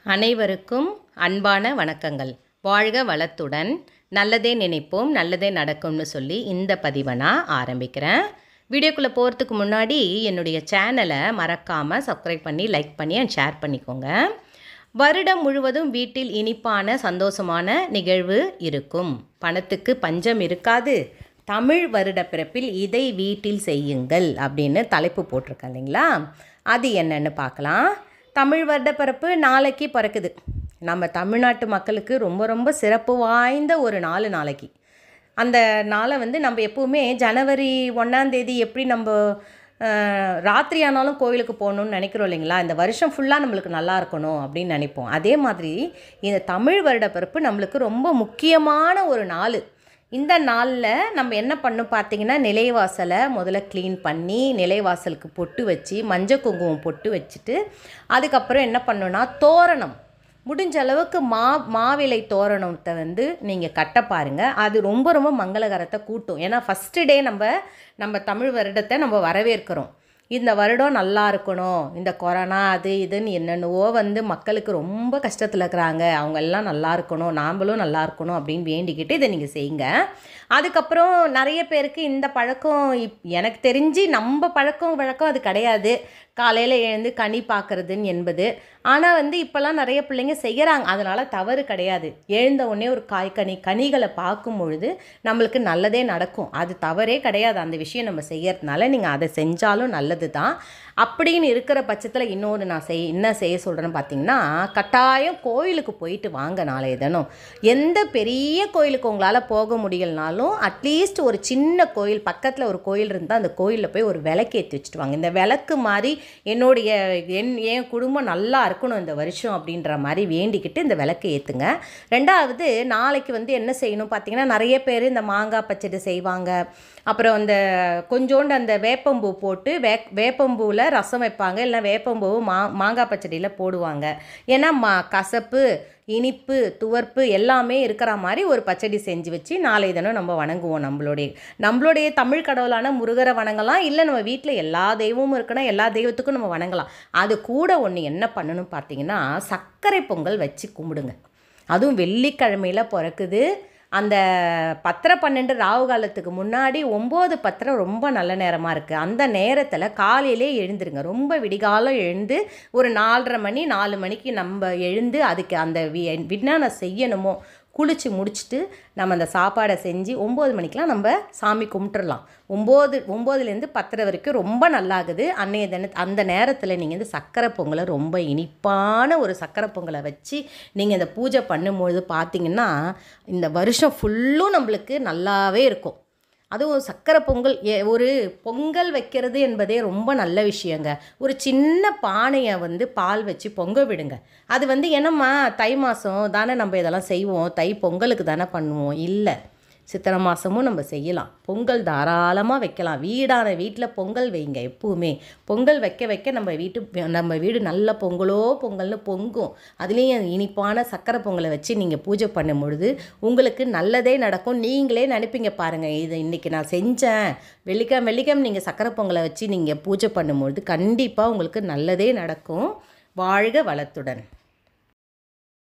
அனைவருக்கும் அன்பான வணக்கங்கள் வாழ்க வளத்துடன் நல்லதே நினைப்போம் நல்லதே நடக்கும்னு சொல்லி இந்த பதிவை நான் ஆரம்பிக்கிறேன் வீடியோக்குள்ளே போகிறதுக்கு முன்னாடி என்னுடைய சேனலை மறக்காமல் சப்ஸ்கிரைப் பண்ணி லைக் பண்ணி அண்ட் ஷேர் பண்ணிக்கோங்க வருடம் முழுவதும் வீட்டில் இனிப்பான சந்தோஷமான நிகழ்வு இருக்கும் பணத்துக்கு பஞ்சம் இருக்காது தமிழ் வருட பிறப்பில் இதை வீட்டில் செய்யுங்கள் அப்படின்னு தலைப்பு போட்டிருக்கேன் இல்லைங்களா அது என்னன்னு பார்க்கலாம் தமிழ் வருட பிறப்பு நாளைக்கு பிறக்குது நம்ம தமிழ்நாட்டு மக்களுக்கு ரொம்ப ரொம்ப சிறப்பு வாய்ந்த ஒரு நாலு நாளைக்கு அந்த நாளை வந்து நம்ம எப்போவுமே ஜனவரி ஒன்றாந்தேதி எப்படி நம்ம அஹ், ராத்திரி ஆனாலும் கோயிலுக்கு போகணும்னு நினைக்கிறோம் இல்லைங்களா இந்த வருஷம் ஃபுல்லாக நம்மளுக்கு நல்லா இருக்கணும் அப்படின்னு நினைப்போம் அதே மாதிரி இந்த தமிழ் வருட பிறப்பு நம்மளுக்கு ரொம்ப முக்கியமான ஒரு நாள் இந்த நாளில் நம்ம என்ன பண்ணணும் பார்த்தீங்கன்னா நிலைவாசலை முதல்ல க்ளீன் பண்ணி நிலைவாசலுக்கு பொட்டு வச்சு மஞ்சள் குங்குமம் பொட்டு வச்சுட்டு அதுக்கப்புறம் என்ன பண்ணணும்னா தோரணம் முடிஞ்ச அளவுக்கு மா மாவிலை தோரணத்தை வந்து நீங்கள் கட்ட பாருங்கள் அது ரொம்ப ரொம்ப மங்களகரத்தை கூட்டும் ஏன்னா ஃபஸ்ட்டு டே நம்ம நம்ம தமிழ் வருடத்தை நம்ம வரவேற்கிறோம் இந்த வருடம் நல்லா இருக்கணும் இந்த கொரோனா அது இதுன்னு என்னென்னவோ வந்து மக்களுக்கு ரொம்ப கஷ்டத்தில் இருக்கிறாங்க அவங்க எல்லாம் நல்லா இருக்கணும் நாம்பளும் நல்லா இருக்கணும் அப்படின்னு வேண்டிக்கிட்டு இதை நீங்கள் செய்யுங்க அதுக்கப்புறம் நிறைய பேருக்கு இந்த பழக்கம் இப் எனக்கு தெரிஞ்சு நம்ம பழக்கம் வழக்கம் அது கிடையாது காலையில் எழுந்து கனி பார்க்குறதுன்னு என்பது ஆனால் வந்து இப்போல்லாம் நிறைய பிள்ளைங்க செய்கிறாங்க அதனால் தவறு கிடையாது எழுந்த உடனே ஒரு காய்கனி கனிகளை பார்க்கும் பொழுது நம்மளுக்கு நல்லதே நடக்கும் அது தவறே கிடையாது அந்த விஷயம் நம்ம செய்யறதுனால நீங்கள் அதை செஞ்சாலும் நல்லது தான் அப்படின்னு இருக்கிற பட்சத்தில் இன்னொரு நான் செய் என்ன செய்ய சொல்கிறேன்னு பார்த்தீங்கன்னா கட்டாயம் கோயிலுக்கு போயிட்டு வாங்க நாளைய தினம் எந்த பெரிய கோயிலுக்கு உங்களால் போக முடியலனாலும் அட்லீஸ்ட் ஒரு சின்ன கோயில் பக்கத்தில் ஒரு கோயில் இருந்தால் அந்த கோயிலில் போய் ஒரு விளக்கு ஏற்றி வச்சுட்டு வாங்க இந்த விளக்கு மாதிரி என்னுடைய என் என் குடும்பம் நல்லா இருக்கணும் இந்த வருஷம் அப்படின்ற மாதிரி வேண்டிக்கிட்டு இந்த விளக்கு ஏற்றுங்க ரெண்டாவது நாளைக்கு வந்து என்ன செய்யணும் பார்த்தீங்கன்னா நிறைய பேர் இந்த மாங்காய் பச்சடி செய்வாங்க அப்புறம் அந்த கொஞ்சோண்டு அந்த வேப்பம்பூ போட்டு வே வேப்பம்பூவில் ரசம் வைப்பாங்க இல்லை வேப்பம்பூ மா மாங்காய் பச்சடியில் போடுவாங்க ஏன்னா மா கசப்பு இனிப்பு துவர்ப்பு எல்லாமே இருக்கிற மாதிரி ஒரு பச்சடி செஞ்சு வச்சு நாளை தினம் நம்ம வணங்குவோம் நம்மளுடைய நம்மளுடைய தமிழ் கடவுளான முருகரை வணங்கலாம் இல்லை நம்ம வீட்டில் எல்லா தெய்வமும் இருக்குன்னா எல்லா தெய்வத்துக்கும் நம்ம வணங்கலாம் அது கூட ஒன்று என்ன பண்ணணும் பார்த்தீங்கன்னா சர்க்கரை பொங்கல் வச்சு கும்பிடுங்க அதுவும் வெள்ளிக்கிழமையில் பிறக்குது அந்த பத்தரை பன்னெண்டு ராவு காலத்துக்கு முன்னாடி ஒம்பது பத்தரை ரொம்ப நல்ல நேரமாக இருக்குது அந்த நேரத்தில் காலையிலே எழுந்துருங்க ரொம்ப விடிகாலம் எழுந்து ஒரு நாலரை மணி நாலு மணிக்கு நம்ம எழுந்து அதுக்கு அந்த வி என்னென்ன செய்யணுமோ குளித்து முடிச்சுட்டு நம்ம அந்த சாப்பாடை செஞ்சு ஒம்பது மணிக்கெலாம் நம்ம சாமி கும்பிட்டுறலாம் ஒம்பது ஒம்போதுலேருந்து பத்தரை வரைக்கும் ரொம்ப நல்லாகுது அன்னைய தின அந்த நேரத்தில் நீங்கள் வந்து சக்கரை பொங்கலை ரொம்ப இனிப்பான ஒரு சக்கரை பொங்கலை வச்சு நீங்கள் இந்த பூஜை பண்ணும்பொழுது பார்த்தீங்கன்னா இந்த வருஷம் ஃபுல்லும் நம்மளுக்கு நல்லாவே இருக்கும் அதுவும் சக்கரை பொங்கல் எ- ஒரு பொங்கல் வைக்கிறது என்பதே ரொம்ப நல்ல விஷயங்க ஒரு சின்ன பானையை வந்து பால் வச்சு பொங்க விடுங்க அது வந்து என்னம்மா தை மாதம் தானே நம்ம இதெல்லாம் செய்வோம் தை பொங்கலுக்கு தானே பண்ணுவோம் இல்லை சித்திரை மாதமும் நம்ம செய்யலாம் பொங்கல் தாராளமாக வைக்கலாம் வீடான வீட்டில் பொங்கல் வைங்க எப்பவுமே பொங்கல் வைக்க வைக்க நம்ம வீட்டு நம்ம வீடு நல்ல பொங்கலோ பொங்கல்னு பொங்கும் அதுலேயும் இனிப்பான சக்கரை பொங்கலை வச்சு நீங்கள் பூஜை பண்ணும் பொழுது உங்களுக்கு நல்லதே நடக்கும் நீங்களே நினைப்பீங்க பாருங்கள் இதை இன்றைக்கி நான் செஞ்சேன் வெள்ளிக்கிழமை வெள்ளிக்கிழமை நீங்கள் சக்கரை பொங்கலை வச்சு நீங்கள் பூஜை பண்ணும்பொழுது கண்டிப்பாக உங்களுக்கு நல்லதே நடக்கும் வாழ்க வளத்துடன்